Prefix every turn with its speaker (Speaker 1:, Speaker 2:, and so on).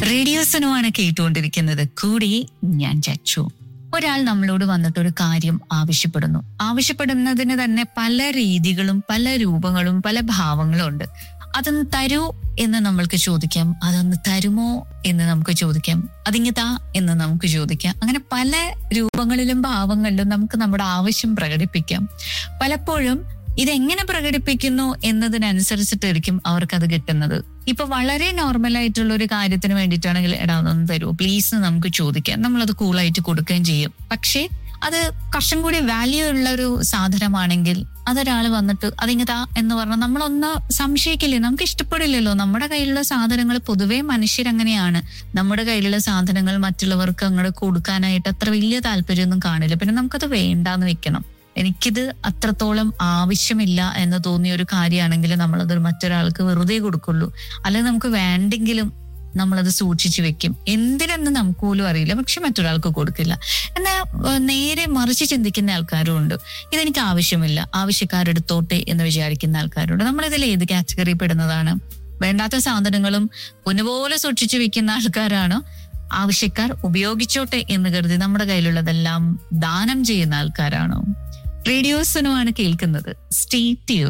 Speaker 1: റേഡിയോസനുമാണ് കേട്ടുകൊണ്ടിരിക്കുന്നത് കൂടി ഞാൻ ചച്ചു ഒരാൾ നമ്മളോട് വന്നിട്ട് ഒരു കാര്യം ആവശ്യപ്പെടുന്നു ആവശ്യപ്പെടുന്നതിന് തന്നെ പല രീതികളും പല രൂപങ്ങളും പല ഭാവങ്ങളും ഉണ്ട് അതൊന്ന് തരൂ എന്ന് നമ്മൾക്ക് ചോദിക്കാം അതൊന്ന് തരുമോ എന്ന് നമുക്ക് ചോദിക്കാം അതിങ്ങ് താ എന്ന് നമുക്ക് ചോദിക്കാം അങ്ങനെ പല രൂപങ്ങളിലും ഭാവങ്ങളിലും നമുക്ക് നമ്മുടെ ആവശ്യം പ്രകടിപ്പിക്കാം പലപ്പോഴും ഇതെങ്ങനെ പ്രകടിപ്പിക്കുന്നു എന്നതിനനുസരിച്ചിട്ടായിരിക്കും അവർക്കത് കിട്ടുന്നത് ഇപ്പൊ വളരെ നോർമൽ ആയിട്ടുള്ള ഒരു കാര്യത്തിന് വേണ്ടിയിട്ടാണെങ്കിൽ എടാ അതൊന്ന് തരുമോ പ്ലീസ് എന്ന് നമുക്ക് ചോദിക്കാം നമ്മളത് കൂളായിട്ട് കൊടുക്കുകയും ചെയ്യും പക്ഷേ അത് കുറച്ചും കൂടി വാല്യൂ ഉള്ള ഒരു സാധനമാണെങ്കിൽ അതൊരാൾ വന്നിട്ട് അതിങ്ങതാ എന്ന് പറഞ്ഞാൽ നമ്മളൊന്ന് സംശയിക്കില്ലേ നമുക്ക് ഇഷ്ടപ്പെടില്ലല്ലോ നമ്മുടെ കയ്യിലുള്ള സാധനങ്ങൾ പൊതുവേ മനുഷ്യരങ്ങനെയാണ് നമ്മുടെ കയ്യിലുള്ള സാധനങ്ങൾ മറ്റുള്ളവർക്ക് അങ്ങോട്ട് കൊടുക്കാനായിട്ട് അത്ര വലിയ താല്പര്യമൊന്നും കാണില്ല പിന്നെ നമുക്കത് വേണ്ടാന്ന് വെക്കണം എനിക്കിത് അത്രത്തോളം ആവശ്യമില്ല എന്ന് തോന്നിയ ഒരു കാര്യമാണെങ്കിൽ നമ്മളത് മറ്റൊരാൾക്ക് വെറുതെ കൊടുക്കുള്ളൂ അല്ലെങ്കിൽ നമുക്ക് വേണ്ടെങ്കിലും നമ്മളത് സൂക്ഷിച്ചു വെക്കും എന്തിനെന്ന് നമുക്ക് പോലും അറിയില്ല പക്ഷെ മറ്റൊരാൾക്ക് കൊടുക്കില്ല എന്നാൽ ഏഹ്, നേരെ മറിച്ച് ചിന്തിക്കുന്ന ആൾക്കാരും ഉണ്ട് ഇതെനിക്ക് ആവശ്യമില്ല ആവശ്യക്കാരെടുത്തോട്ടെ എന്ന് വിചാരിക്കുന്ന ആൾക്കാരുണ്ട് നമ്മളിതിൽ ഏത് കാറ്റഗറി പെടുന്നതാണ് വേണ്ടാത്ത സാധനങ്ങളും പൊന്നുപോലെ സൂക്ഷിച്ചു വെക്കുന്ന ആൾക്കാരാണോ ആവശ്യക്കാർ ഉപയോഗിച്ചോട്ടെ എന്ന് കരുതി നമ്മുടെ കയ്യിലുള്ളതെല്ലാം ദാനം ചെയ്യുന്ന ആൾക്കാരാണോ റേഡിയോസിനുമാണ് കേൾക്കുന്നത് സ്റ്റേ ട്യൂൺ